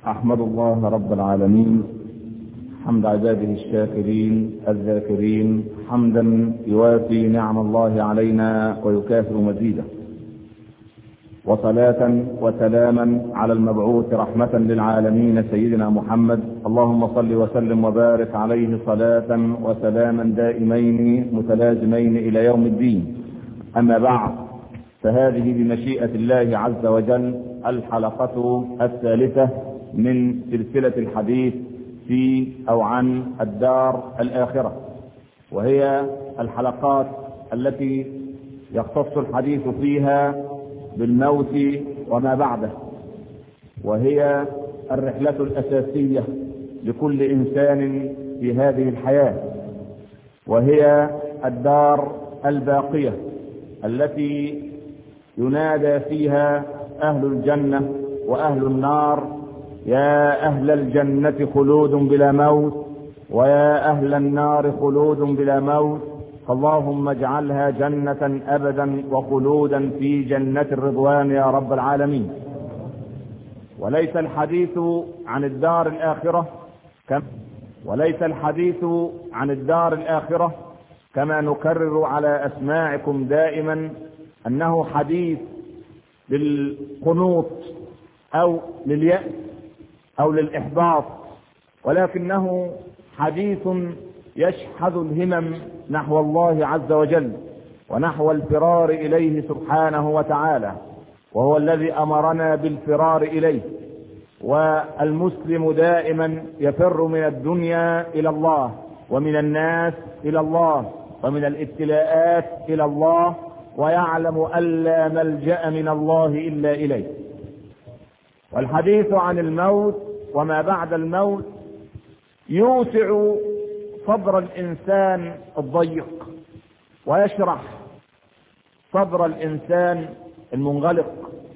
أحمد الله رب العالمين حمد عباده الشاكرين الذاكرين حمدا يوافي نعم الله علينا ويكافئ مزيده وصلاة وسلاما على المبعوث رحمة للعالمين سيدنا محمد اللهم صل وسلم وبارك عليه صلاة وسلاما دائمين متلازمين إلى يوم الدين أما بعد فهذه بمشيئة الله عز وجل الحلقة الثالثة من سلسلة الحديث في أو عن الدار الآخرة وهي الحلقات التي يختص الحديث فيها بالموت وما بعده وهي الرحلة الأساسية لكل إنسان في هذه الحياة وهي الدار الباقية التي ينادى فيها أهل الجنة وأهل النار يا أهل الجنة خلود بلا موت ويا أهل النار خلود بلا موت فاللهم اجعلها جنة أبدا وخلودا في جنة الرضوان يا رب العالمين وليس الحديث عن الدار الآخرة كم وليس الحديث عن الدار الآخرة كما نكرر على أسماعكم دائما أنه حديث للقنوط أو لليأس أو للإحباط ولكنه حديث يشحذ الهمم نحو الله عز وجل ونحو الفرار اليه سبحانه وتعالى وهو الذي امرنا بالفرار اليه والمسلم دائما يفر من الدنيا الى الله ومن الناس الى الله ومن الابتلاءات الى الله ويعلم الا ملجا من الله الا اليه والحديث عن الموت وما بعد الموت يوسع صدر الانسان الضيق ويشرح صدر الانسان المنغلق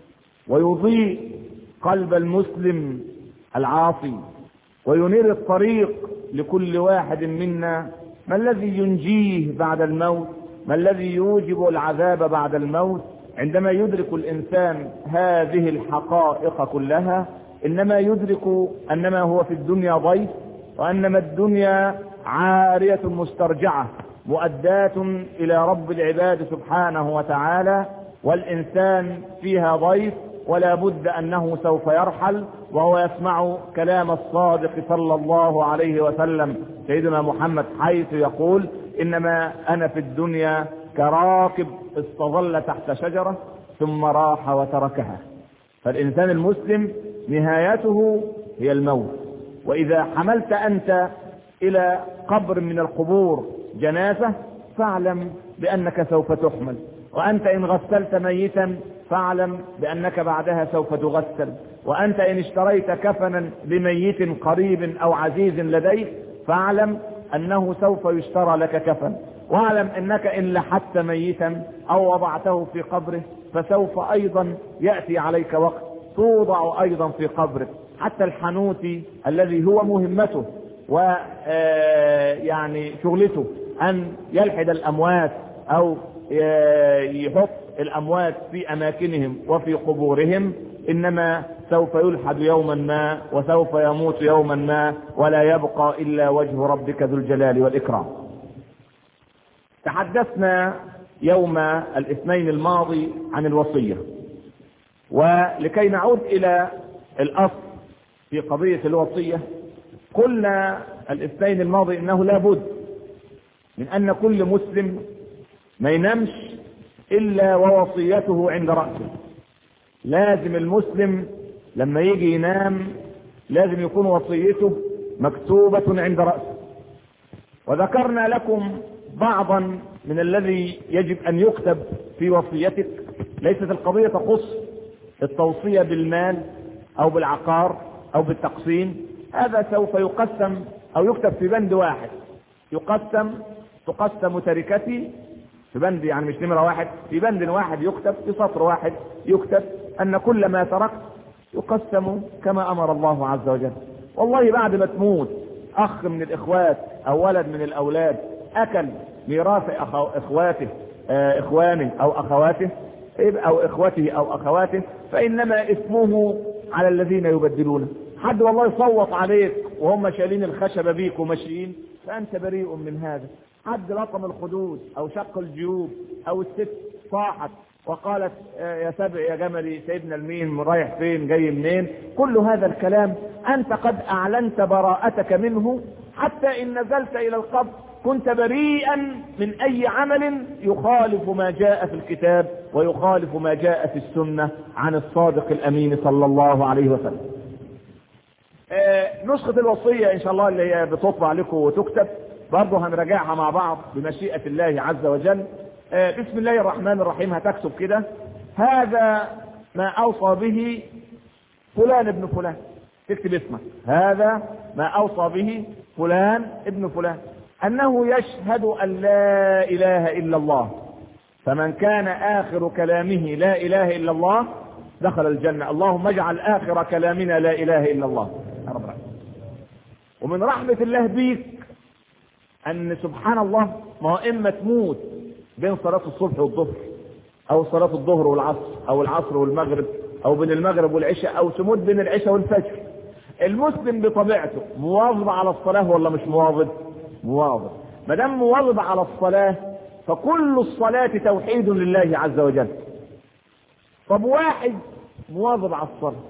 ويضيء قلب المسلم العاصي وينير الطريق لكل واحد منا ما الذي ينجيه بعد الموت ما الذي يوجب العذاب بعد الموت عندما يدرك الانسان هذه الحقائق كلها انما يدرك انما هو في الدنيا ضيف وانما الدنيا عارية مسترجعة مؤداة إلى رب العباد سبحانه وتعالى والإنسان فيها ضيف ولا بد أنه سوف يرحل وهو يسمع كلام الصادق صلى الله عليه وسلم سيدنا محمد حيث يقول إنما أنا في الدنيا كراكب استظل تحت شجرة ثم راح وتركها فالإنسان المسلم نهايته هي الموت وإذا حملت أنت الى قبر من القبور جنازة فاعلم بانك سوف تحمل وانت ان غسلت ميتا فاعلم بانك بعدها سوف تغسل وانت ان اشتريت كفنا لميت قريب او عزيز لديك فاعلم انه سوف يشترى لك كفن واعلم انك ان لحدت ميتا او وضعته في قبره فسوف ايضا ياتي عليك وقت توضع ايضا في قبرك حتى الحنوتي الذي هو مهمته ويعني شغلته ان يلحد الاموات او يحط الاموات في اماكنهم وفي قبورهم انما سوف يلحد يوما ما وسوف يموت يوما ما ولا يبقى الا وجه ربك ذو الجلال والاكرام تحدثنا يوم الاثنين الماضي عن الوصيه ولكي نعود الى الاصل في قضيه الوصيه قلنا الاثنين الماضي انه لابد من ان كل مسلم ما ينامش الا ووصيته عند رأسه لازم المسلم لما يجي ينام لازم يكون وصيته مكتوبة عند رأسه وذكرنا لكم بعضا من الذي يجب ان يكتب في وصيتك ليست القضية تخص التوصية بالمال او بالعقار او بالتقسيم هذا سوف يقسم او يكتب في بند واحد يقسم تقسم تركتي في بند يعني مش نمرة واحد في بند واحد يكتب في سطر واحد يكتب ان كل ما تركت يقسم كما امر الله عز وجل والله بعد ما تموت اخ من الاخوات او ولد من الاولاد اكل ميراث أخو اخواته آه اخوانه او اخواته او اخوته او اخواته فانما اسمه على الذين يبدلونه حد والله يصوت عليك وهم شايلين الخشبة بيك وماشيين فأنت بريء من هذا حد لطم الخدود أو شق الجيوب أو الست صاحت وقالت يا سبع يا جملي سيدنا المين رايح فين جاي منين كل هذا الكلام أنت قد أعلنت براءتك منه حتى إن نزلت إلى القبر كنت بريئا من أي عمل يخالف ما جاء في الكتاب ويخالف ما جاء في السنة عن الصادق الأمين صلى الله عليه وسلم نسخة الوصية إن شاء الله اللي هي بتطبع لكم وتكتب برضه هنراجعها مع بعض بمشيئة الله عز وجل بسم الله الرحمن الرحيم هتكتب كده هذا ما أوصى به فلان ابن فلان تكتب اسمك هذا ما أوصى به فلان ابن فلان أنه يشهد أن لا إله إلا الله فمن كان آخر كلامه لا إله إلا الله دخل الجنة اللهم اجعل آخر كلامنا لا إله إلا الله يا رب رحمة. ومن رحمة الله بيك أن سبحان الله ما هو إما تموت بين صلاة الصبح والظهر أو صلاة الظهر والعصر أو العصر والمغرب أو بين المغرب والعشاء أو تموت بين العشاء والفجر المسلم بطبيعته مواظب على الصلاة ولا مش مواظب؟ مواظب ما دام مواظب على الصلاة فكل الصلاة توحيد لله عز وجل طب واحد مواظب على الصلاة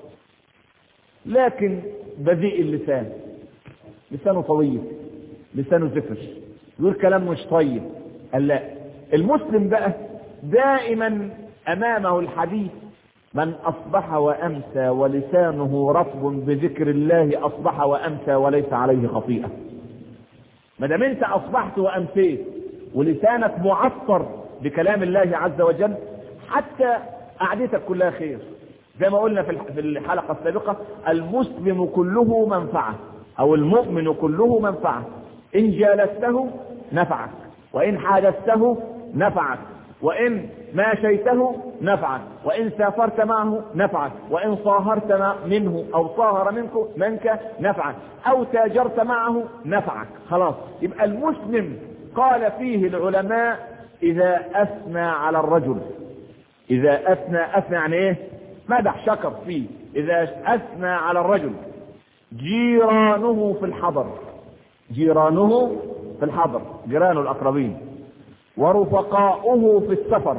لكن بذيء اللسان لسانه طويل لسانه زفر يقول كلام مش طيب قال لا المسلم بقى دائما امامه الحديث من اصبح وامسى ولسانه رطب بذكر الله اصبح وامسى وليس عليه خطيئه ما دام انت اصبحت وامسيت ولسانك معطر بكلام الله عز وجل حتى قعدتك كلها خير زي ما قلنا في الحلقه السابقه المسلم كله منفعه او المؤمن كله منفعه ان جالسته نفعك وان حادثته نفعك وان ماشيته نفعك وان سافرت معه نفعك وان صاهرت منه او صاهر منك منك نفعك او تاجرت معه نفعك خلاص يبقى المسلم قال فيه العلماء اذا اثنى على الرجل اذا اثنى اثنى يعني ايه مدح شكر فيه اذا اثنى على الرجل جيرانه في الحضر جيرانه في الحضر جيرانه الاقربين ورفقاؤه في السفر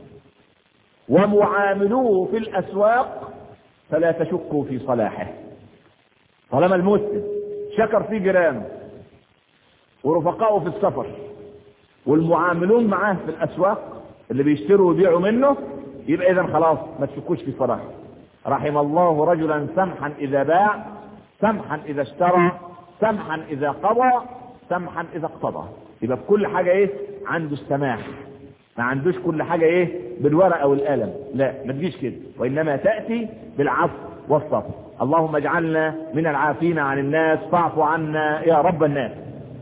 ومعاملوه في الاسواق فلا تشكوا في صلاحه طالما المسلم شكر في جيرانه ورفقاؤه في السفر والمعاملون معاه في الاسواق اللي بيشتروا ويبيعوا منه يبقى اذا خلاص ما تشكوش في صلاحه رحم الله رجلا سمحا اذا باع سمحا اذا اشترى سمحا اذا قضى سمحا اذا اقتضى يبقى في كل حاجه ايه عنده السماح ما عندوش كل حاجه ايه بالورقه والقلم لا ما تجيش كده وانما تاتي بالعفو والصبر اللهم اجعلنا من العافين عن الناس فاعف عنا يا رب الناس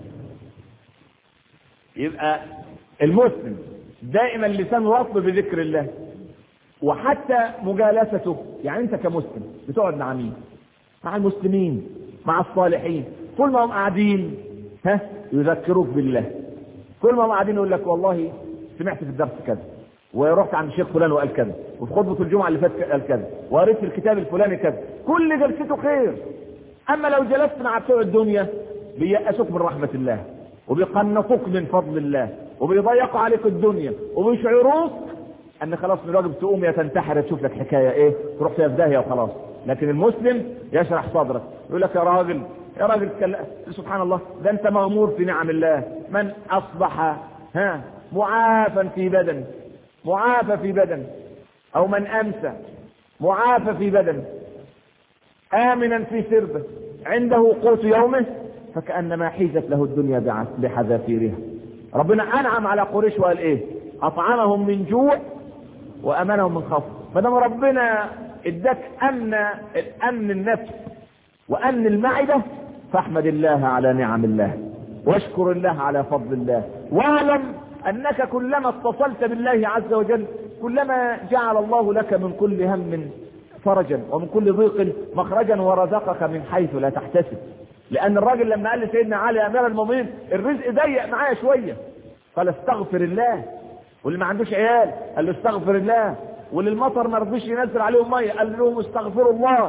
يبقى المسلم دائما لسان رطب بذكر الله وحتى مجالسته يعني انت كمسلم بتقعد مع مين مع المسلمين مع الصالحين كل ما هم قاعدين ها يذكروك بالله كل ما هم قاعدين يقول لك والله سمعت في الدرس كذا ورحت عند الشيخ فلان وقال كذا وفي خطبه الجمعه اللي فاتت قال كذا وقريت في الكتاب الفلاني كذا كل جلسته خير اما لو جلست مع بتوع الدنيا بيأسوك من رحمه الله وبيقنطوك من فضل الله وبيضيقوا عليك الدنيا وبيشعروك ان خلاص من الواجب تقوم يا تنتحر تشوف لك حكايه ايه تروح فيها في داهيه وخلاص لكن المسلم يشرح صدرك يقول لك يا راجل يا راجل كلا سبحان الله ده انت مغمور في نعم الله من اصبح ها معافى في بدن معافى في بدن او من امسى معافى في بدن امنا في سربه عنده قوت يومه فكانما حيزت له الدنيا بحذافيرها ربنا انعم على قريش وقال ايه اطعمهم من جوع وامنهم من خوف فدام ربنا اداك امن الامن النفس وامن المعده فاحمد الله على نعم الله واشكر الله على فضل الله واعلم انك كلما اتصلت بالله عز وجل كلما جعل الله لك من كل هم فرجا ومن كل ضيق مخرجا ورزقك من حيث لا تحتسب لان الراجل لما قال لسيدنا علي امير المؤمنين الرزق ضيق معايا شويه قال استغفر الله واللي ما عندوش عيال قال له استغفر الله واللي المطر ما رضيش ينزل عليهم ميه قال لهم استغفروا الله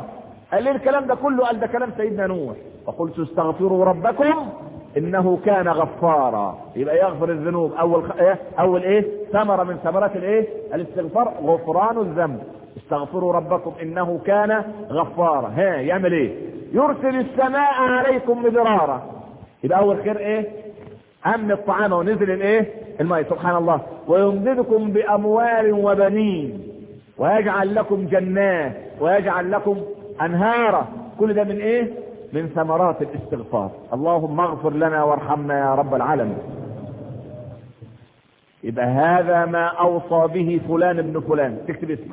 قال ليه الكلام ده كله قال ده كلام سيدنا نوح وقلت استغفروا ربكم انه كان غفارا يبقى يغفر الذنوب اول خ... إيه؟ اول ايه ثمره من ثمرات الايه الاستغفار غفران الذنب استغفروا ربكم انه كان غفارا ها يعمل ايه يرسل السماء عليكم مدرارا يبقى اول خير ايه امن الطعام ونزل الايه الماء سبحان الله ويمددكم باموال وبنين ويجعل لكم جنات ويجعل لكم انهارا كل ده من ايه من ثمرات الاستغفار اللهم اغفر لنا وارحمنا يا رب العالمين يبقى هذا ما اوصى به فلان ابن فلان تكتب اسمك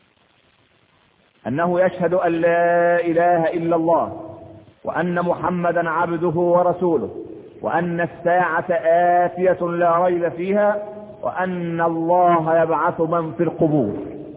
انه يشهد ان لا اله الا الله وان محمدا عبده ورسوله وان الساعه اتيه لا ريب فيها وان الله يبعث من في القبور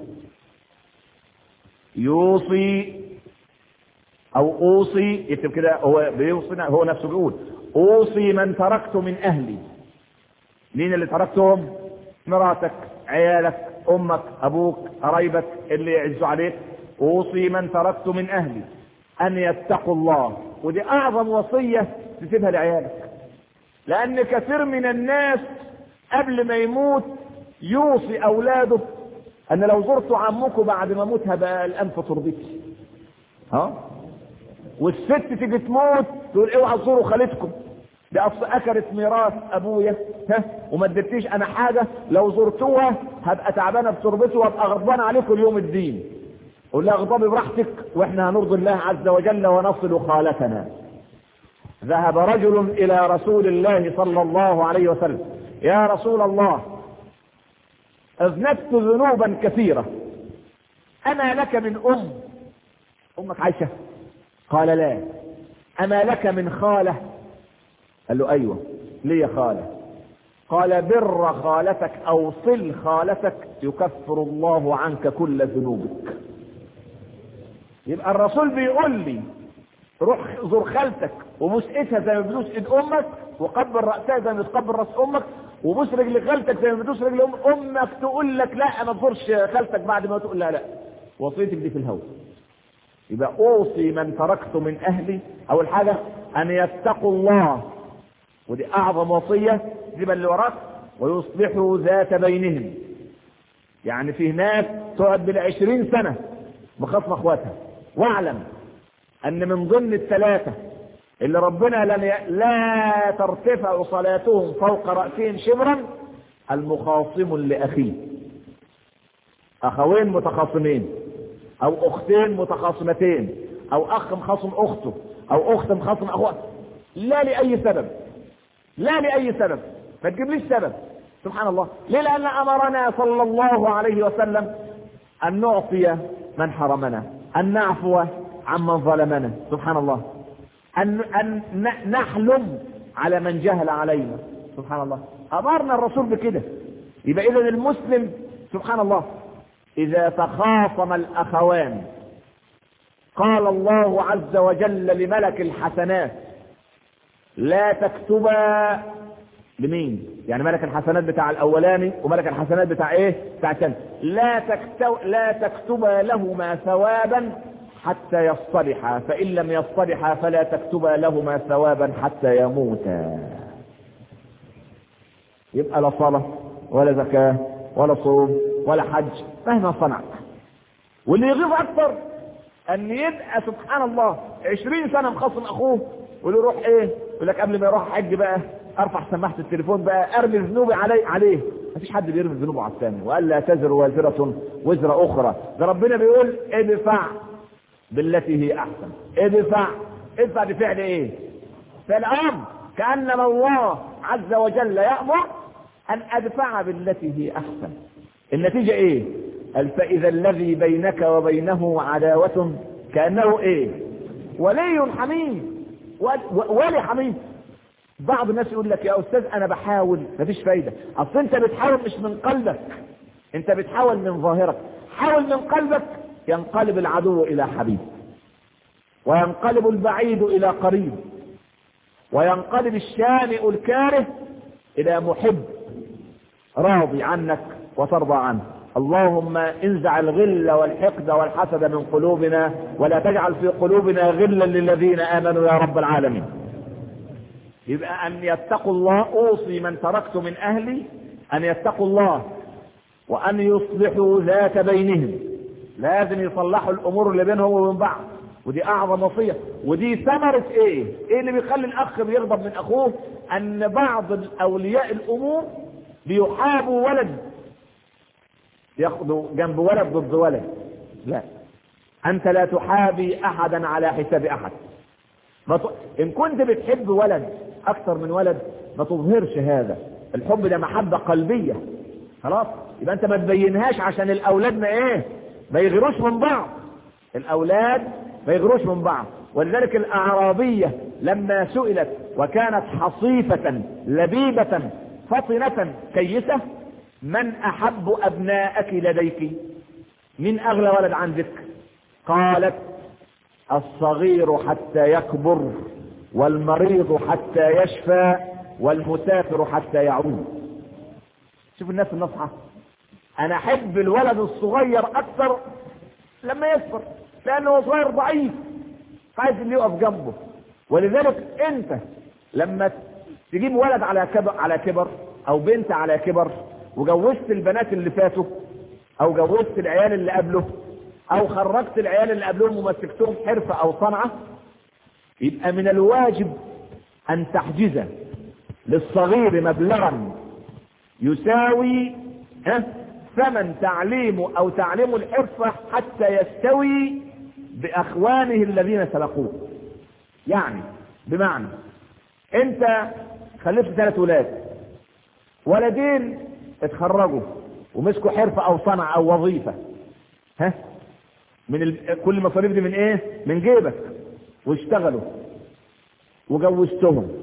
يوصي او اوصي يكتب كده هو بيوصي هو نفسه بيقول اوصي من تركت من اهلي مين اللي تركتهم مراتك عيالك امك ابوك قرايبك اللي يعزوا عليك اوصي من تركت من اهلي ان يتقوا الله ودي اعظم وصيه تسيبها لعيالك لان كثير من الناس قبل ما يموت يوصي اولاده ان لو زرت عمكم بعد ما اموت هبقى الان في تربتي ها والست تيجي تموت تقول اوعى تزوروا خالتكم ده اصل اكلت ميراث ابويا ها وما اديتيش انا حاجه لو زرتوها هبقى تعبانه بتربتي وابقى غضبان عليكم اليوم الدين قول لها اغضبي براحتك واحنا هنرضي الله عز وجل ونصل خالتنا ذهب رجل الى رسول الله صلى الله عليه وسلم يا رسول الله اذنبت ذنوبا كثيره اما لك من ام امك عايشه قال لا اما لك من خاله قال له ايوه لي خاله قال بر خالتك او صل خالتك يكفر الله عنك كل ذنوبك يبقى الرسول بيقول لي روح زور خالتك وبوس ايدها زي ما بتبوس ايد امك وقبل راسها زي ما بتقبل راس امك وبوس رجل خالتك زي ما بتبوس رجل أم امك تقول لك لا ما تزورش خالتك بعد ما تقول لها لا وصيتك دي في الهوى يبقى اوصي من تركت من اهلي اول حاجه ان يتقوا الله ودي اعظم وصيه دي اللي وراك ويصلحوا ذات بينهم يعني في ناس تقعد بالعشرين سنه بخصم اخواتها واعلم ان من ضمن الثلاثه اللي ربنا لن ي... لا ترتفع صلاتهم فوق راسهم شبرا المخاصم لاخيه اخوين متخاصمين او اختين متخاصمتين او اخ مخاصم اخته او اخت مخاصم اخوها لا لاي سبب لا لاي سبب ما تجيبليش سبب سبحان الله ليه لان امرنا صلى الله عليه وسلم ان نعطي من حرمنا ان نعفو عمن ظلمنا سبحان الله ان ان نحلم على من جهل علينا سبحان الله امرنا الرسول بكده يبقى اذا المسلم سبحان الله اذا تخاصم الاخوان قال الله عز وجل لملك الحسنات لا تكتبا لمين يعني ملك الحسنات بتاع الاولاني وملك الحسنات بتاع ايه بتاع الثاني لا تكتب لا تكتبا لهما ثوابا حتى يصطلحا فان لم يصطلحا فلا تكتبا لهما ثوابا حتى يموتا يبقى لا صلاه ولا زكاه ولا صوم ولا حج مهما صنعت واللي يغيظ اكثر ان يبقى سبحان الله عشرين سنه مخصم اخوه ويقول له روح ايه يقول لك قبل ما يروح حج بقى ارفع سماعه التليفون بقى ارمي ذنوبي علي عليه مفيش حد بيرمي ذنوبه على الثاني وقال لا تزر وازره وزر اخرى ده ربنا بيقول ادفع بالتي هي احسن ادفع ادفع بفعل ايه فعل امر كانما الله عز وجل يامر ان ادفع بالتي هي احسن النتيجه ايه قال فاذا الذي بينك وبينه عداوه كانه ايه ولي حميم ولي حميم بعض الناس يقول لك يا استاذ انا بحاول مفيش فايده اصل انت بتحاول مش من قلبك انت بتحاول من ظاهرك حاول من قلبك ينقلب العدو الى حبيب وينقلب البعيد الى قريب وينقلب الشانئ الكاره الى محب راضي عنك وترضى عنه اللهم انزع الغل والحقد والحسد من قلوبنا ولا تجعل في قلوبنا غلا للذين امنوا يا رب العالمين يبقى ان يتقوا الله اوصي من تركت من اهلي ان يتقوا الله وان يصلحوا ذات بينهم لازم يصلحوا الامور اللي بينهم وبين بعض ودي اعظم وصيه ودي ثمره ايه ايه اللي بيخلي الاخ بيغضب من اخوه ان بعض اولياء الامور بيحابوا ولد ياخدوا جنب ولد ضد ولد لا انت لا تحابي احدا على حساب احد ما ت... ان كنت بتحب ولد اكثر من ولد ما تظهرش هذا الحب ده محبه قلبيه خلاص يبقى انت ما تبينهاش عشان الاولاد ما ايه ما يغيروش من بعض الاولاد ما يغيروش من بعض ولذلك الاعرابيه لما سئلت وكانت حصيفه لبيبه فطنه كيسه من احب ابنائك لديك من اغلى ولد عندك قالت الصغير حتى يكبر والمريض حتى يشفى والمسافر حتى يعود شوف الناس النصحة انا احب الولد الصغير اكثر لما يكبر لانه صغير ضعيف عايز اللي يقف جنبه ولذلك انت لما تجيب ولد على كبر على كبر او بنت على كبر وجوزت البنات اللي فاتوا او جوزت العيال اللي قبله او خرجت العيال اللي قبلهم ومسكتهم حرفة او صنعة يبقى من الواجب ان تحجز للصغير مبلغا يساوي ها ثمن تعليمه او تعليم الحرفة حتى يستوي باخوانه الذين سبقوه يعني بمعنى انت خلفت ثلاث ولاد ولدين اتخرجوا ومسكوا حرفة او صنعة او وظيفة ها من ال... كل المصاريف دي من ايه من جيبك واشتغلوا وجوزتهم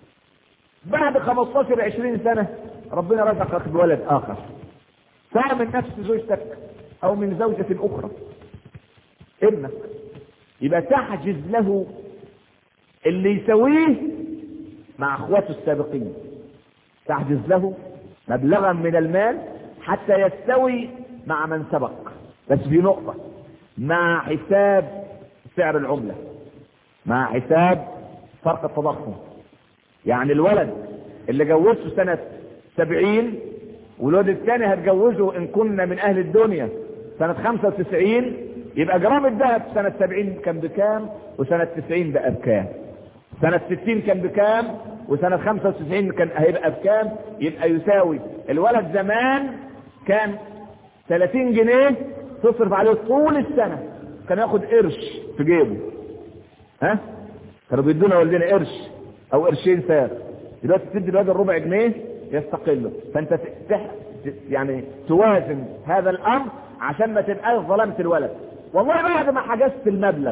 بعد 15 20 سنة ربنا رزقك بولد اخر سواء من نفس زوجتك او من زوجة اخرى ابنك يبقى تحجز له اللي يسويه مع اخواته السابقين تحجز له مبلغا من المال حتى يستوي مع من سبق بس في نقطة مع حساب سعر العملة مع حساب فرق التضخم يعني الولد اللي جوزته سنة سبعين والولد الثاني هتجوزه ان كنا من اهل الدنيا سنة خمسة وتسعين يبقى جرام الذهب سنة سبعين كان بكام وسنة تسعين بقى بكام سنة ستين كان بكام وسنة خمسة وتسعين كان هيبقى بكام يبقى يساوي الولد زمان كان 30 جنيه تصرف عليه طول السنة كان ياخد قرش في جيبه ها كانوا بيدونا والدينا قرش او قرشين ساغ دلوقتي تدي الواد الربع جنيه يستقله فانت تح... يعني توازن هذا الامر عشان ما تبقاش ظلمت الولد والله بعد ما حجزت المبلغ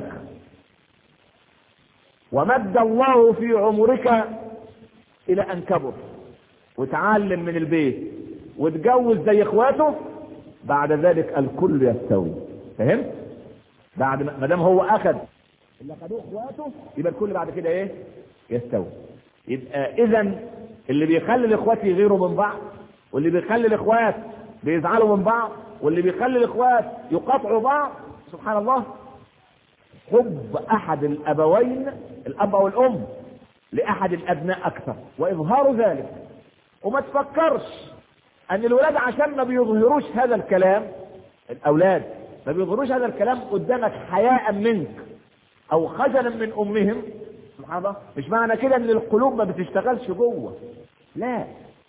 ومد الله في عمرك الى ان كبر وتعلم من البيت وتجوز زي اخواته بعد ذلك الكل يستوي فهمت بعد ما دام هو اخذ اللي خدوه اخواته يبقى الكل بعد كده ايه يستوي يبقى اذا اللي بيخلي الاخوات يغيروا من بعض واللي بيخلي الاخوات بيزعلوا من بعض واللي بيخلي الاخوات يقاطعوا بعض سبحان الله حب احد الابوين الاب او الام لاحد الابناء اكثر واظهار ذلك وما تفكرش ان الولاد عشان ما بيظهروش هذا الكلام الاولاد ما بيظهروش هذا الكلام قدامك حياء منك او خجلا من امهم سبحان الله مش معنى كده ان القلوب ما بتشتغلش جوه لا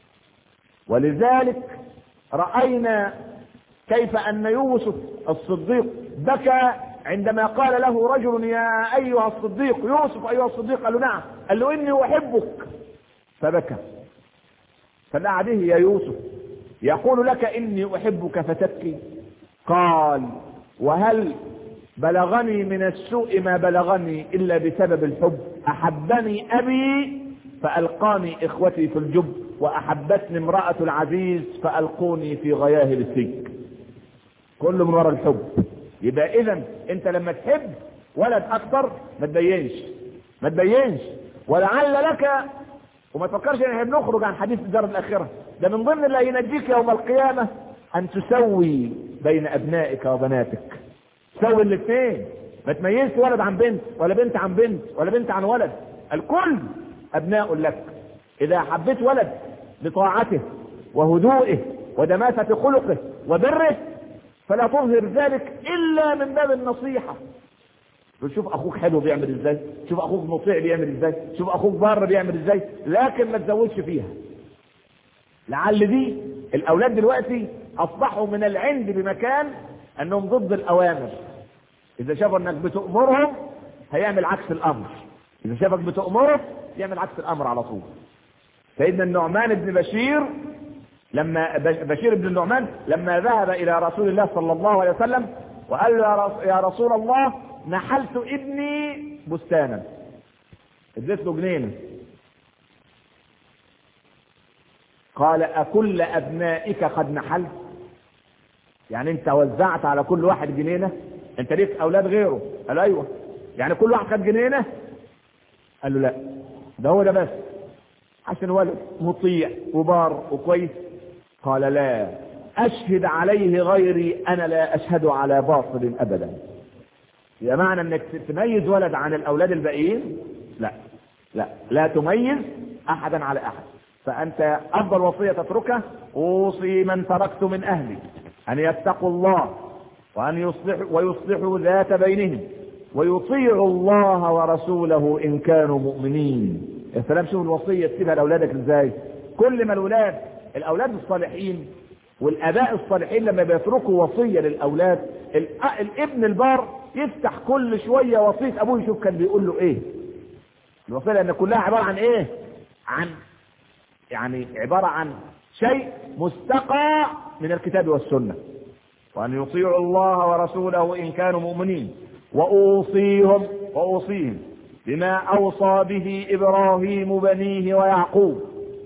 ولذلك راينا كيف ان يوسف الصديق بكى عندما قال له رجل يا ايها الصديق يوسف ايها الصديق قال له نعم قال له اني احبك فبكى فدعا عليه يا يوسف يقول لك اني احبك فتبكي قال وهل بلغني من السوء ما بلغني الا بسبب الحب احبني ابي فالقاني اخوتي في الجب واحبتني امرأة العزيز فالقوني في غياهب السجن كله من وراء الحب يبقى اذا انت لما تحب ولد اكتر ما تبينش ما تبينش ولعل لك وما تفكرش ان احنا بنخرج عن حديث الدار الاخره ده من ضمن اللي هينجيك يوم القيامه ان تسوي بين ابنائك وبناتك سوي الاثنين ما تميزش ولد عن بنت ولا بنت عن بنت ولا بنت عن ولد الكل ابناء لك اذا حبيت ولد بطاعته وهدوئه ودماسة خلقه وبره فلا تظهر ذلك الا من باب النصيحة شوف اخوك حلو بيعمل ازاي شوف اخوك مطيع بيعمل ازاي شوف اخوك بار بيعمل ازاي لكن ما تزودش فيها لعل دي الاولاد دلوقتي اصبحوا من العند بمكان انهم ضد الاوامر اذا شافوا انك بتأمرهم هيعمل عكس الامر اذا شافك بتأمره يعمل عكس الامر على طول سيدنا النعمان بن بشير لما بشير بن النعمان لما ذهب الى رسول الله صلى الله عليه وسلم وقال له يا رسول الله نحلت ابني بستانا اديت له جنينه قال أكل أبنائك قد نحلت يعني أنت وزعت على كل واحد جنينة أنت ليك أولاد غيره قال أيوه يعني كل واحد خد جنينة قال له لا ده هو ده بس عشان ولد مطيع وبار وكويس قال لا أشهد عليه غيري أنا لا أشهد على باطل أبدا يبقى معنى انك تميز ولد عن الاولاد الباقيين لا لا لا تميز احدا على احد فانت افضل وصيه تتركها اوصي من تركت من اهلي ان يتقوا الله وان يصلحوا ويصلحوا ذات بينهم ويطيعوا الله ورسوله ان كانوا مؤمنين يا سلام شوف الوصيه تسيبها لاولادك ازاي كل ما الاولاد الاولاد الصالحين والاباء الصالحين لما بيتركوا وصيه للاولاد الابن البار يفتح كل شويه وصيه ابوه يشوف كان بيقول له ايه الوصيه لان كلها عباره عن ايه عن يعني عباره عن شيء مستقى من الكتاب والسنه وان يطيعوا الله ورسوله ان كانوا مؤمنين واوصيهم واوصيهم بما اوصى به ابراهيم بنيه ويعقوب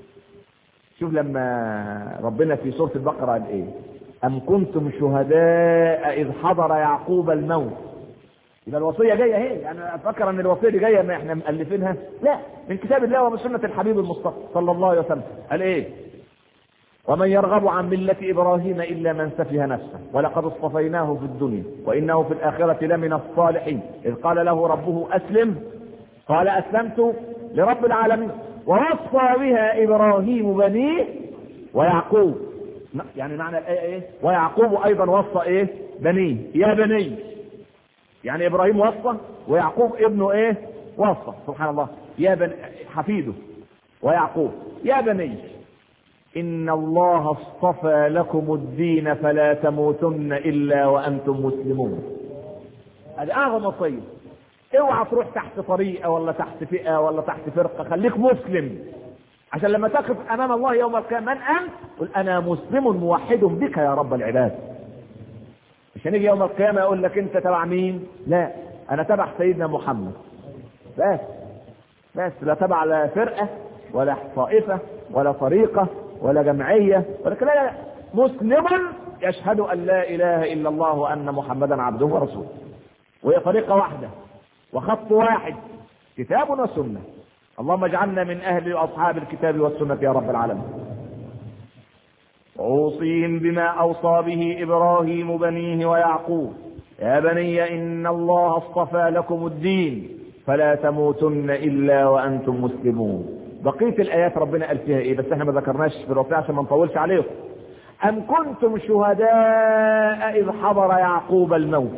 شوف لما ربنا في سوره البقره قال ايه ام كنتم شهداء اذ حضر يعقوب الموت يبقى الوصيه جايه اهي يعني افكر ان الوصيه دي جايه ما احنا مؤلفينها لا من كتاب الله ومن سنه الحبيب المصطفى صلى الله عليه وسلم قال ايه ومن يرغب عن ملة إبراهيم إلا من سفه نفسه ولقد اصطفيناه في الدنيا وإنه في الآخرة لمن الصالحين إذ قال له ربه أسلم قال أسلمت لرب العالمين ووصى بها إبراهيم بنيه ويعقوب يعني معنى الآية إيه ويعقوب أيضا وصى إيه بنيه يا بني يعني ابراهيم وصى ويعقوب ابنه ايه وصى سبحان الله يا بن حفيده ويعقوب يا بني ان الله اصطفى لكم الدين فلا تموتن الا وانتم مسلمون هذه اعظم وصيه اوعى تروح تحت طريقه ولا تحت فئه ولا تحت فرقه خليك مسلم عشان لما تقف امام الله يوم القيامه من انت قل انا مسلم موحد بك يا رب العباد مش هنيجي يوم القيامة يقول لك انت تبع مين لا انا تبع سيدنا محمد بس بس لا تبع لا فرقة ولا طائفة ولا طريقة ولا جمعية ولا لا لا مسلم يشهد ان لا اله الا الله وان محمدا عبده ورسوله وهي طريقة واحدة وخط واحد كتاب وسنة اللهم اجعلنا من اهل اصحاب الكتاب والسنة يا رب العالمين وأوصيهم بما أوصى به إبراهيم بنيه ويعقوب يا بني إن الله اصطفى لكم الدين فلا تموتن إلا وأنتم مسلمون بقية الآيات ربنا قال فيها إيه بس احنا ما ذكرناش في الوصية عشان ما نطولش عليكم أم كنتم شهداء إذ حضر يعقوب الموت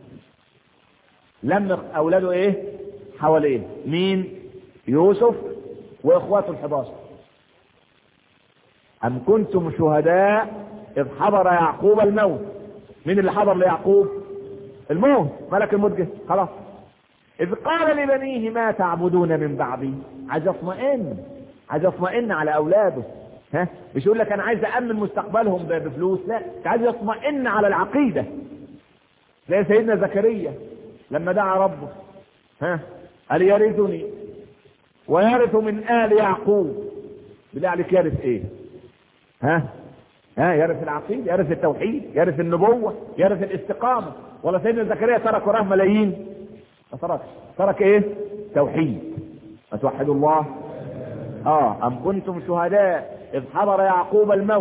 لم أولاده إيه حواليه مين يوسف وإخواته الحداشر أم كنتم شهداء إذ حضر يعقوب الموت مين اللي حضر ليعقوب الموت ملك الموت جه خلاص إذ قال لبنيه ما تعبدون من بعدي عايز يطمئن عايز يطمئن على أولاده ها مش يقول لك أنا عايز أأمن مستقبلهم بفلوس لا عايز يطمئن على العقيدة زي سيدنا زكريا لما دعا ربه ها قال يرثني ويرث من آل يعقوب بالله عليك يرث ايه ها ها يرث العقيده يرث التوحيد يرث النبوه يرث الاستقامه ولا سيدنا زكريا ترك وراه ملايين ما تركش ترك ايه توحيد فتوحدوا الله اه ام كنتم شهداء اذ حضر يعقوب الموت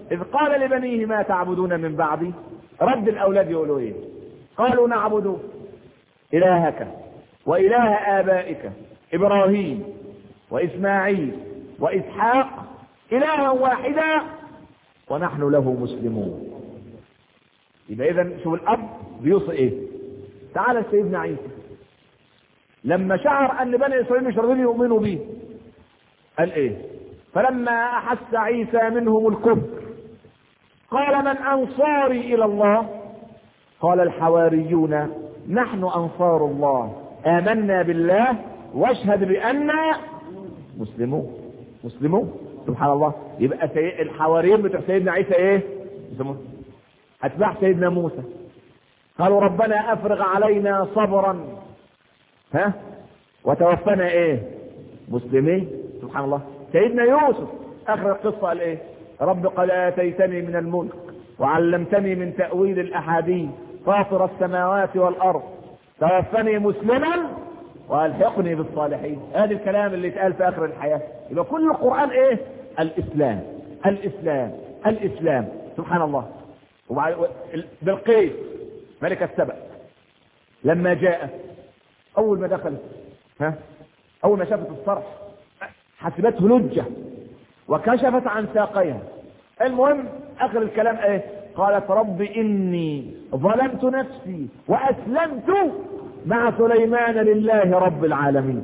إذ قال لبنيه ما تعبدون من بعدي رد الأولاد يقولوا إيه قالوا نعبد إلهك وإله آبائك إبراهيم وإسماعيل وإسحاق إلها واحدا ونحن له مسلمون يبقى إذا شوف الأب بيوصي إيه تعالى سيدنا عيسى لما شعر أن بني إسرائيل مش راضيين يؤمنوا به قال إيه فلما أحس عيسى منهم الكفر قال من أنصاري إلى الله قال الحواريون نحن أنصار الله آمنا بالله واشهد بأننا مسلمون مسلمون سبحان الله يبقى سي... الحواريين بتوع سيدنا عيسى ايه مسلمون اتباع سيدنا موسى قالوا ربنا افرغ علينا صبرا ها وتوفنا ايه مسلمين سبحان الله سيدنا يوسف اخر القصه قال ايه رب قد اتيتني من الملك وعلمتني من تاويل الاحاديث فاطر السماوات والارض توفني مسلما والحقني بالصالحين هذا الكلام اللي اتقال في اخر الحياه يبقى كل القران ايه الاسلام الاسلام الاسلام سبحان الله وبعد بلقيس ملكة السبع لما جاءت اول ما دخلت ها اول ما شافت الصرح حسبته لجة وكشفت عن ساقيها المهم اخر الكلام ايه قالت رب اني ظلمت نفسي واسلمت مع سليمان لله رب العالمين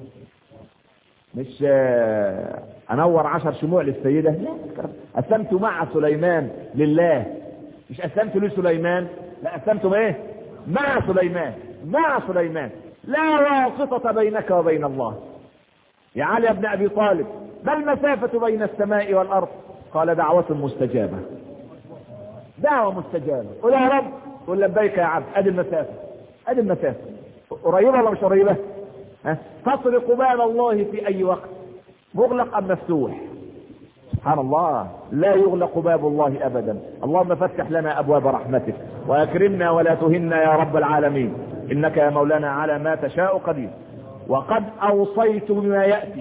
مش انور عشر شموع للسيدة لا اسلمت مع سليمان لله مش اسلمت لسليمان لا اسلمت بايه مع سليمان مع سليمان لا واسطة بينك وبين الله يا علي بن ابي طالب ما المسافة بين السماء والارض قال دعوة مستجابة دعوة مستجابة قل يا رب قل لبيك يا عبد ادي المسافة ادي المسافة قريبة ولا مش قريبة ها تطرق باب الله في اي وقت مغلق ام مفتوح سبحان الله لا يغلق باب الله ابدا اللهم فتح لنا ابواب رحمتك واكرمنا ولا تهنا يا رب العالمين انك يا مولانا على ما تشاء قدير وقد اوصيت بما ياتي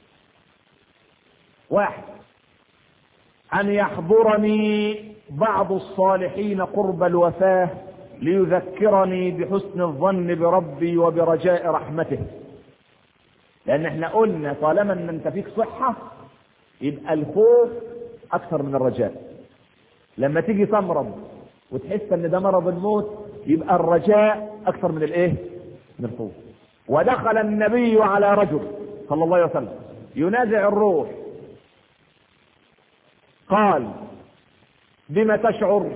واحد ان يحضرني بعض الصالحين قرب الوفاه ليذكرني بحسن الظن بربي وبرجاء رحمته لان احنا قلنا طالما ان انت فيك صحة يبقى الخوف اكثر من الرجاء لما تيجي تمرض وتحس ان ده مرض الموت يبقى الرجاء اكثر من الايه من الخوف ودخل النبي على رجل صلى الله عليه وسلم ينازع الروح قال بما تشعر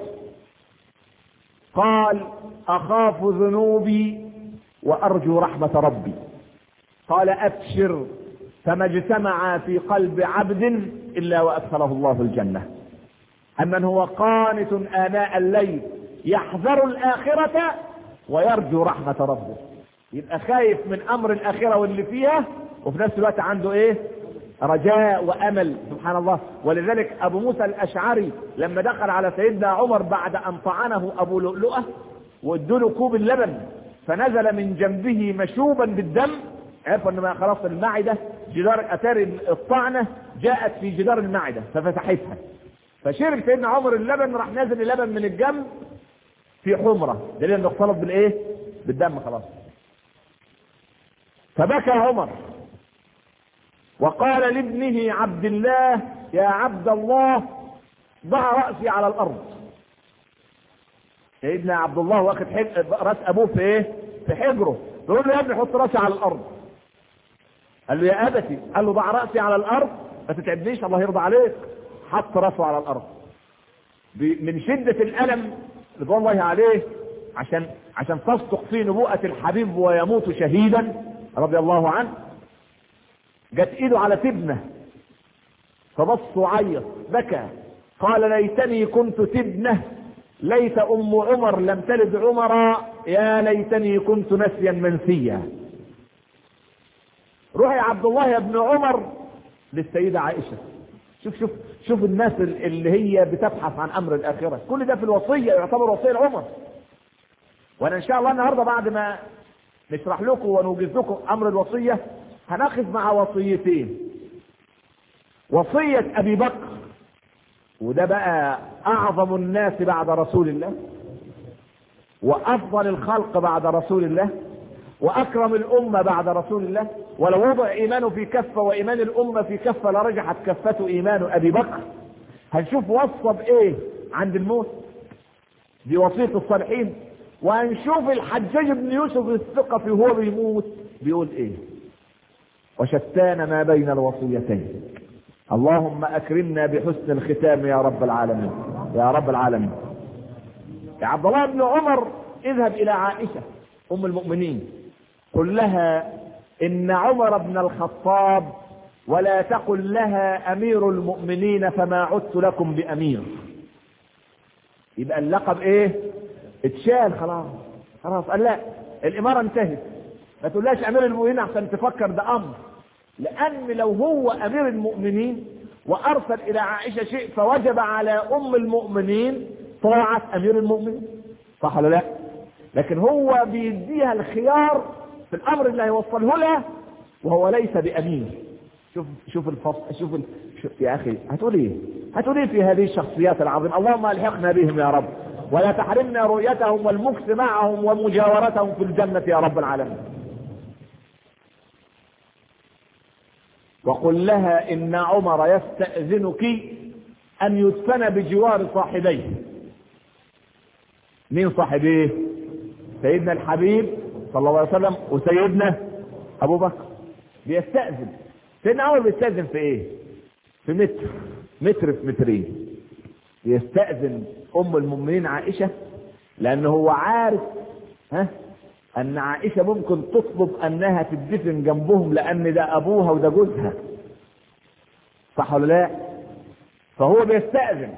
قال اخاف ذنوبي وارجو رحمة ربي قال ابشر فما اجتمع في قلب عبد الا وادخله الله الجنة اما هو قانت اناء الليل يحذر الاخرة ويرجو رحمة ربه يبقى خايف من امر الاخرة واللي فيها وفي نفس الوقت عنده ايه رجاء وامل سبحان الله ولذلك ابو موسى الاشعري لما دخل على سيدنا عمر بعد ان طعنه ابو لؤلؤه وادوا له كوب اللبن فنزل من جنبه مشوبا بالدم عرف ان ما خلاص المعده جدار اثار الطعنه جاءت في جدار المعده ففتحتها فشرب سيدنا عمر اللبن راح نازل اللبن من الجنب في حمره دليل انه اختلط بالايه؟ بالدم خلاص فبكى عمر وقال لابنه عبد الله يا عبد الله ضع رأسي على الأرض سيدنا عبد الله واخد راس أبوه في إيه؟ في حجره يقول له يا ابني حط راسي على الأرض قال له يا أبتي قال له ضع رأسي على الأرض ما تتعبنيش الله يرضى عليك حط راسه على الأرض من شدة الألم رضوان الله عليه عشان عشان تصدق في نبوءة الحبيب ويموت شهيدا رضي الله عنه جت ايده على تبنه فبص وعيط بكى قال ليتني كنت تبنه ليت ام عمر لم تلد عمرا يا ليتني كنت نسيا منسيا روح يا عبد الله يا ابن عمر للسيدة عائشة شوف شوف شوف الناس اللي هي بتبحث عن امر الاخرة كل ده في الوصية يعتبر وصية لعمر وانا ان شاء الله النهاردة بعد ما نشرح لكم ونوجز لكم امر الوصية هناخذ مع وصيتين وصية ابي بكر وده بقى اعظم الناس بعد رسول الله وافضل الخلق بعد رسول الله واكرم الامه بعد رسول الله ولو وضع ايمانه في كفه وايمان الامه في كفه لرجحت كفته ايمان ابي بكر هنشوف وصى بايه عند الموت بوصيه الصالحين وهنشوف الحجاج بن يوسف الثقفي وهو بيموت بيقول ايه وشتان ما بين الوصيتين اللهم اكرمنا بحسن الختام يا رب العالمين يا رب العالمين يا عبد الله بن عمر اذهب الى عائشه ام المؤمنين قل لها ان عمر بن الخطاب ولا تقل لها امير المؤمنين فما عدت لكم بامير يبقى اللقب ايه اتشال خلاص خلاص قال لا الاماره انتهت ما تقولهاش امير المؤمنين عشان تفكر ده امر لان لو هو امير المؤمنين وارسل الى عائشه شيء فوجب على ام المؤمنين طاعه امير المؤمنين صح ولا لا لكن هو بيديها الخيار في الامر اللي هيوصله لها وهو ليس بامير شوف شوف الفصل شوف ال... شوف يا اخي هتقول ايه هتقول ايه في هذه الشخصيات العظيمه اللهم الحقنا بهم يا رب ولا تحرمنا رؤيتهم والمكث معهم ومجاورتهم في الجنه يا رب العالمين وقل لها ان عمر يستاذنك ان يدفن بجوار صاحبيه مين صاحبيه سيدنا الحبيب صلى الله عليه وسلم وسيدنا ابو بكر بيستاذن سيدنا عمر بيستاذن في ايه في متر متر في مترين يستأذن أم المؤمنين عائشة لأن هو عارف ها أن عائشة ممكن تطلب أنها تدفن جنبهم لأن ده أبوها وده جوزها صح ولا لا؟ فهو بيستأذن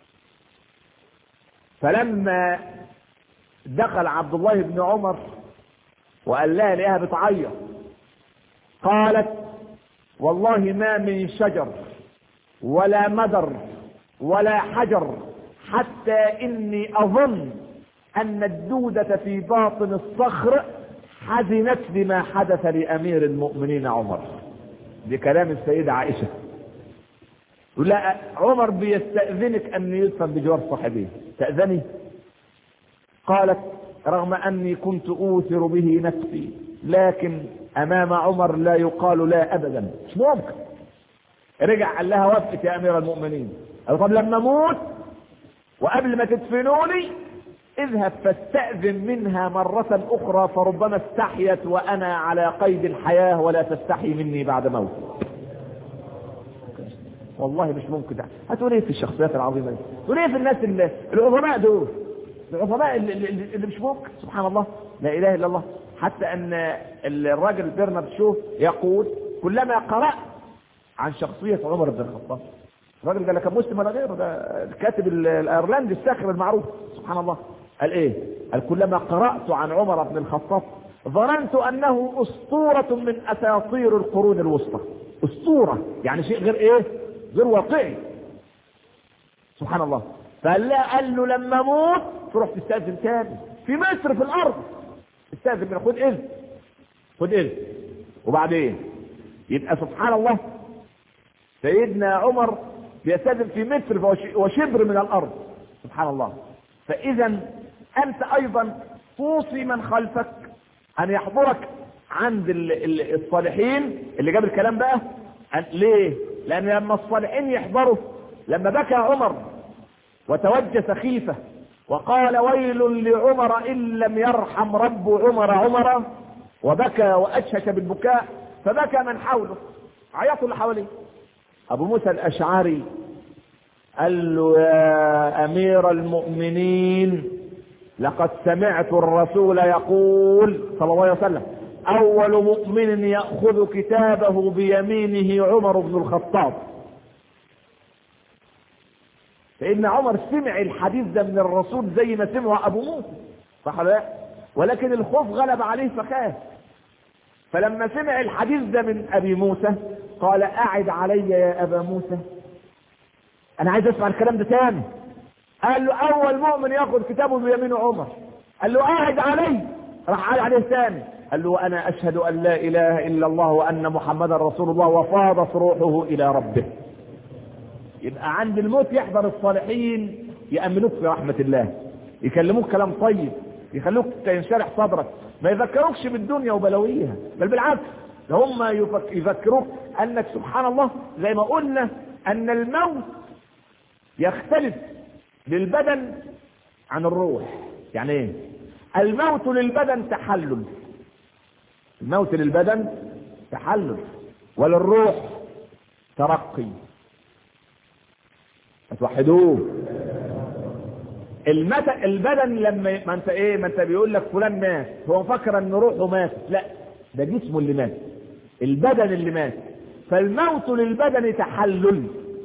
فلما دخل عبد الله بن عمر وقال لها لقاها بتعيط قالت والله ما من شجر ولا مدر ولا حجر حتى اني اظن ان الدودة في باطن الصخر حزنت بما حدث لامير المؤمنين عمر بكلام السيدة عائشة لا عمر بيستأذنك ان يدفن بجوار صاحبيه تأذني قالت رغم اني كنت اوثر به نفسي لكن امام عمر لا يقال لا ابدا مش ممكن رجع قال لها وافقت يا امير المؤمنين قال طب لما اموت وقبل ما تدفنوني اذهب فاستأذن منها مرة أخرى فربما استحيت وأنا على قيد الحياة ولا تستحي مني بعد موت والله مش ممكن ده هتقول ايه في الشخصيات العظيمة دي تقول ايه في الناس اللي العظماء دول العظماء اللي, اللي, اللي مش ممكن سبحان الله لا إله إلا الله حتى أن الراجل برنارد شو يقول كلما قرأت عن شخصية عمر بن الخطاب الراجل ده لا كان مسلم ولا غيره ده الكاتب الايرلندي الساخر المعروف سبحان الله قال ايه قال كلما قرات عن عمر بن الخطاب ظننت انه اسطوره من اساطير القرون الوسطى اسطوره يعني شيء غير ايه غير واقعي سبحان الله فقال له قال له لما اموت تروح تستاذن تاني في مصر في الارض استاذن من خد اذن خد اذن وبعدين يبقى سبحان الله سيدنا عمر بيستاذن في متر وشبر من الارض سبحان الله فاذا انت ايضا توصي من خلفك ان يحضرك عند الصالحين اللي جاب الكلام بقى ليه لان لما الصالحين يحضروا لما بكى عمر وتوجه سخيفه وقال ويل لعمر ان لم يرحم رب عمر عمر وبكى واشهش بالبكاء فبكى من حوله عيطوا اللي حواليه ابو موسى الاشعري قال له يا امير المؤمنين لقد سمعت الرسول يقول صلى الله عليه وسلم اول مؤمن ياخذ كتابه بيمينه عمر بن الخطاب سيدنا عمر سمع الحديث ده من الرسول زي ما سمعه ابو موسى صح لا ولكن الخوف غلب عليه فخاف فلما سمع الحديث ده من ابي موسى قال اعد علي يا ابا موسى انا عايز اسمع الكلام ده تاني قال له اول مؤمن ياخذ كتابه بيمين عمر قال له اعد علي راح قال عليه ثاني قال له وانا اشهد ان لا اله الا الله وان محمدا رسول الله وفاضت روحه الى ربه يبقى عند الموت يحضر الصالحين يأمنوك في رحمة الله يكلموك كلام طيب يخلوك ينشرح صدرك ما يذكروكش بالدنيا وبلويها بل بالعكس ده هم يفك- يذكروك انك سبحان الله زي ما قلنا ان الموت يختلف للبدن عن الروح يعني ايه الموت للبدن تحلل الموت للبدن تحلل وللروح ترقي فتوحدوه المت... البدن لما ما انت ايه ما انت بيقول لك فلان مات هو مفكر ان روحه ماتت لا ده جسمه اللي مات البدن اللي مات فالموت للبدن تحلل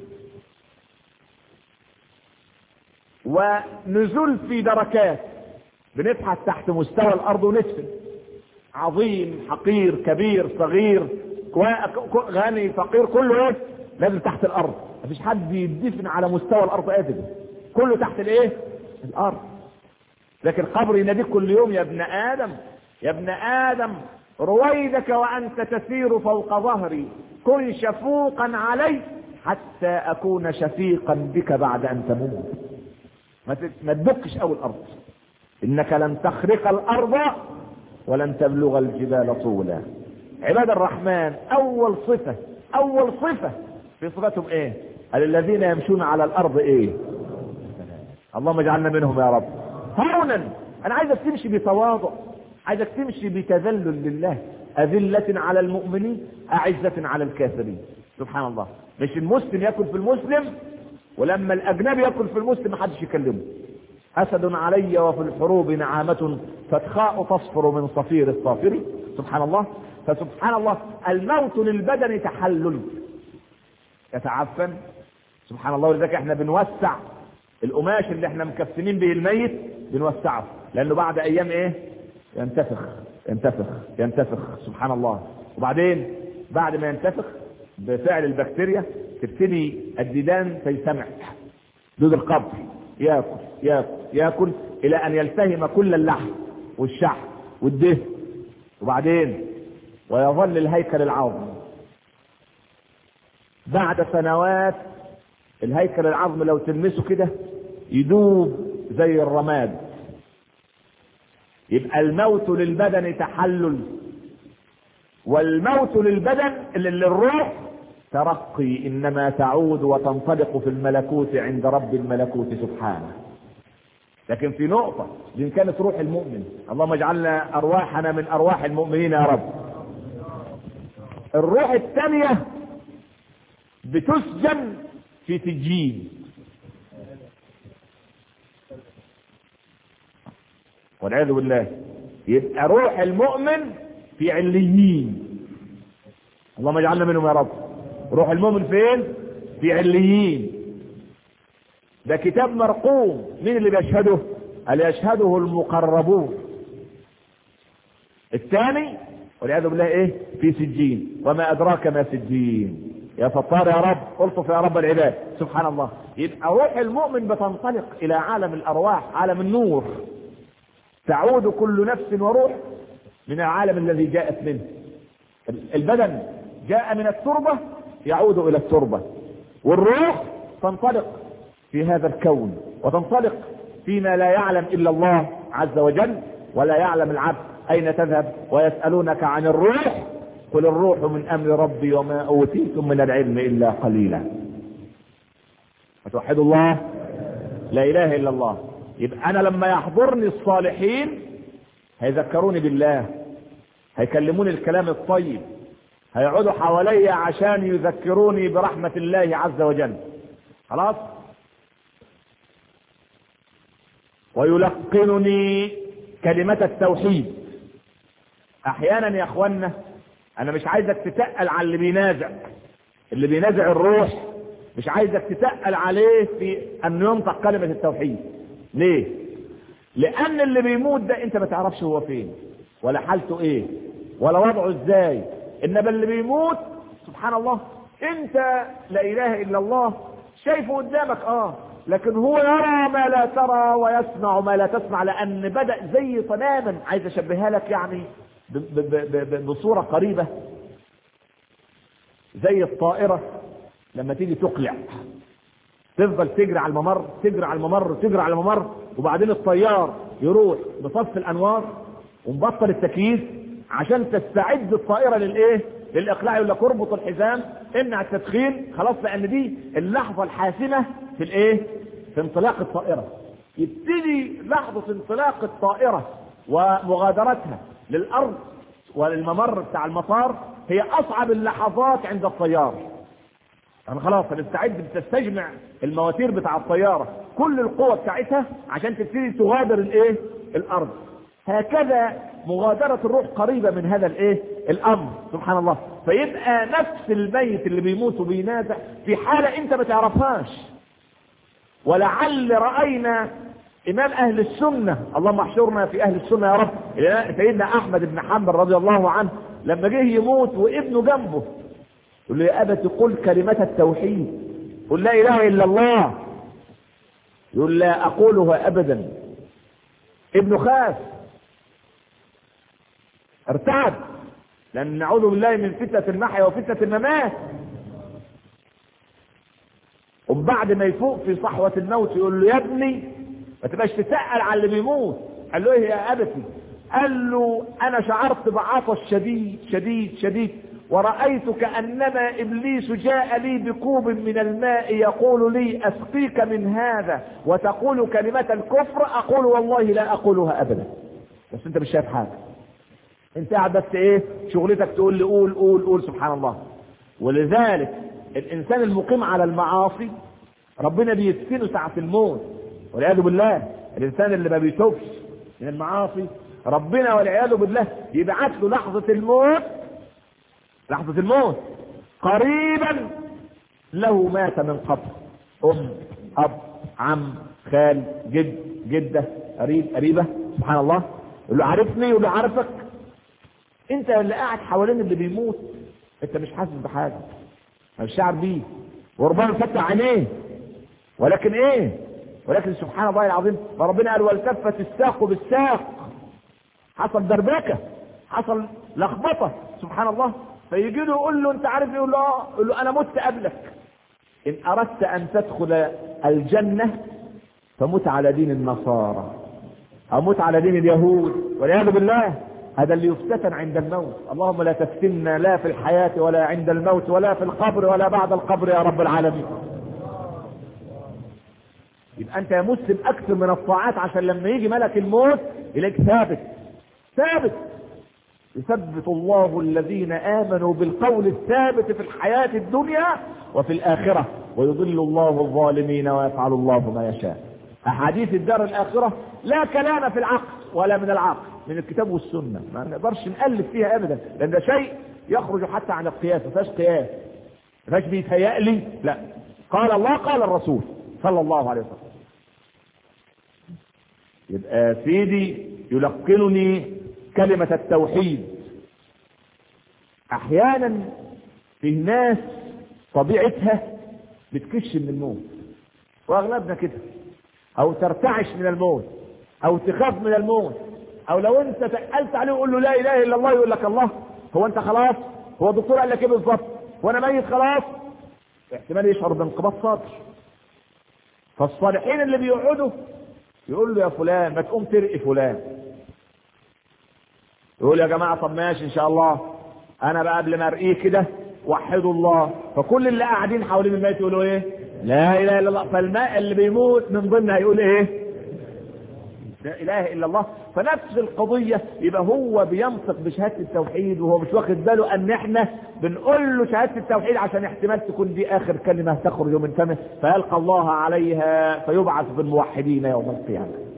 ونزول في دركات بنبحث تحت مستوى الارض ونسفل عظيم حقير كبير صغير كوا- ك- غني فقير كله ايه لازم تحت الارض مفيش حد يدفن على مستوى الارض ابدا كله تحت الايه الارض لكن قبر يناديك كل يوم يا ابن ادم يا ابن ادم رويدك وانت تسير فوق ظهري كن شفوقا علي حتى اكون شفيقا بك بعد ان تموت ما ت- ما تدكش اول الارض انك لن تخرق الارض ولن تبلغ الجبال طولا عباد الرحمن اول صفة اول صفة في صفتهم ايه قال الذين يمشون على الارض ايه اللهم اجعلنا منهم يا رب هونا انا عايزك تمشي بتواضع عايزك تمشي بتذلل لله أذلة على المؤمنين أعزة على الكافرين سبحان الله مش المسلم ياكل في المسلم ولما الأجنبي ياكل في المسلم محدش يكلمه أسد علي وفي الحروب نعامة فتخاء تصفر من صفير الصافر سبحان الله فسبحان الله الموت للبدن تحلل يتعفن سبحان الله ولذلك احنا بنوسع القماش اللي احنا مكفنين به الميت بنوسعه لانه بعد ايام ايه ينتفخ ينتفخ ينتفخ سبحان الله وبعدين بعد ما ينتفخ بفعل البكتيريا تبتدي الديدان تجتمع دود القبر ياكل ياكل ياكل الى ان يلتهم كل اللحم والشحم والدهن وبعدين ويظل الهيكل العظمي بعد سنوات الهيكل العظمي لو تلمسه كده يدوب زي الرماد يبقى الموت للبدن تحلل والموت للبدن للروح ترقي انما تعود وتنطلق في الملكوت عند رب الملكوت سبحانه لكن في نقطة دي كانت روح المؤمن اللهم اجعلنا ارواحنا من ارواح المؤمنين يا رب الروح الثانية بتسجن في سجين والعياذ بالله يبقى روح المؤمن في عليين اللهم اجعلنا منهم يا رب روح المؤمن فين في عليين ده كتاب مرقوم مين اللي بيشهده قال يشهده المقربون الثاني والعياذ بالله ايه في سجين وما ادراك ما سجين يا ستار يا رب الطف يا رب العباد سبحان الله يبقى روح المؤمن بتنطلق الى عالم الارواح عالم النور تعود كل نفس وروح من العالم الذي جاءت منه البدن جاء من التربة يعود الى التربة والروح تنطلق في هذا الكون وتنطلق فيما لا يعلم الا الله عز وجل ولا يعلم العبد اين تذهب ويسألونك عن الروح قل الروح من امر ربي وما اوتيتم من العلم الا قليلا فتوحدوا الله لا اله الا الله يبقى انا لما يحضرني الصالحين هيذكروني بالله هيكلموني الكلام الطيب هيقعدوا حوالي عشان يذكروني برحمة الله عز وجل خلاص ويلقنني كلمة التوحيد احيانا يا اخوانا انا مش عايزك تتقل على اللي بينازع اللي بينازع الروح مش عايزك تتقل عليه في انه ينطق كلمة التوحيد ليه لان اللي بيموت ده انت ما تعرفش هو فين ولا حالته ايه ولا وضعه ازاي انما اللي بيموت سبحان الله انت لا اله الا الله شايفه قدامك اه لكن هو يرى ما لا ترى ويسمع ما لا تسمع لان بدأ زي تماما عايز اشبهها لك يعني ب ب ب ب بصورة قريبة زي الطائرة لما تيجي تقلع تفضل تجري على الممر تجري على الممر تجري على الممر وبعدين الطيار يروح بصف الانوار ومبطل التكييف عشان تستعد الطائره للايه للاقلاع يقول لك اربط الحزام امنع التدخين خلاص لان دي اللحظه الحاسمه في الايه في انطلاق الطائره يبتدي لحظه انطلاق الطائره ومغادرتها للارض وللممر بتاع المطار هي اصعب اللحظات عند الطيار يعني خلاص بتستعد بتستجمع المواتير بتاع الطياره كل القوه بتاعتها عشان تبتدي تغادر الايه الارض هكذا مغادرة الروح قريبة من هذا الايه الامر سبحان الله فيبقى نفس الميت اللي بيموت وبينازع في حالة انت ما تعرفهاش ولعل رأينا امام اهل السنة اللهم احشرنا في اهل السنة يا رب سيدنا احمد بن حنبل رضي الله عنه لما جه يموت وابنه جنبه يقول له يا ابت قل كلمة التوحيد قل لا اله الا الله يقول لا اقولها ابدا ابنه خاف ارتعب لان نعوذ بالله من فتنة المحيا وفتنة الممات وبعد ما يفوق في صحوة الموت يقول له يا ابني ما تبقاش تسأل على اللي بيموت قال له ايه يا ابتي قال له انا شعرت بعطش شديد شديد شديد ورأيت كأنما إبليس جاء لي بكوب من الماء يقول لي أسقيك من هذا وتقول كلمة الكفر أقول والله لا أقولها أبدا بس أنت مش شايف حاجة أنت قاعد بس إيه شغلتك تقول لي قول قول قول سبحان الله ولذلك الإنسان المقيم على المعاصي ربنا بيسكنه ساعة الموت والعياذ بالله الإنسان اللي ما بيتوبش من المعاصي ربنا والعياذ بالله يبعث له لحظة الموت لحظة الموت قريبا له مات من قبل أم أب عم خال جد جدة قريب قريبة سبحان الله يقول له عارفني يقول له عارفك انت اللي قاعد حوالين اللي بيموت انت مش حاسس بحاجة مش شعر بيه وربنا فتح عينيه ولكن ايه ولكن سبحان الله العظيم فربنا قال والتفت الساق بالساق حصل دربكة حصل لخبطة سبحان الله فيجي له يقول له انت عارف يقول له اه يقول له انا مت قبلك ان اردت ان تدخل الجنة فمت على دين النصارى او مت على دين اليهود والعياذ بالله هذا اللي يفتتن عند الموت اللهم لا تفتنا لا في الحياة ولا عند الموت ولا في القبر ولا بعد القبر يا رب العالمين يبقى انت يا مسلم اكثر من الطاعات عشان لما يجي ملك الموت يلاقيك ثابت ثابت يثبت الله الذين امنوا بالقول الثابت في الحياة الدنيا وفي الاخرة ويضل الله الظالمين ويفعل الله ما يشاء احاديث الدار الاخرة لا كلام في العقل ولا من العقل من الكتاب والسنة ما نقدرش نألف فيها ابدا لان ده شيء يخرج حتى عن القياس ما فيهاش قياس ما فيهاش بيتهيألي لا قال الله قال الرسول صلى الله عليه وسلم يبقى سيدي يلقنني كلمة التوحيد احيانا في ناس طبيعتها بتكش من الموت واغلبنا كده او ترتعش من الموت او تخاف من الموت او لو انت تقلت عليه وقول له لا اله الا الله يقول لك الله هو انت خلاص هو الدكتور قال لك ايه بالظبط وانا ميت خلاص احتمال يشعر بانقباض صدر فالصالحين اللي بيقعدوا يقول له يا فلان ما تقوم ترقي فلان يقول يا جماعه طب ماشي ان شاء الله انا بقى قبل ما ارقيه كده وحدوا الله فكل اللي قاعدين حوالين الميت يقولوا ايه لا اله الا الله فالماء اللي بيموت من ضمنها هيقول ايه لا اله الا الله فنفس القضيه يبقى هو بينطق بشهاده التوحيد وهو مش واخد باله ان احنا بنقول له شهاده التوحيد عشان احتمال تكون دي اخر كلمه تخرج من فمه فيلقى الله عليها فيبعث في الموحدين يوم القيامه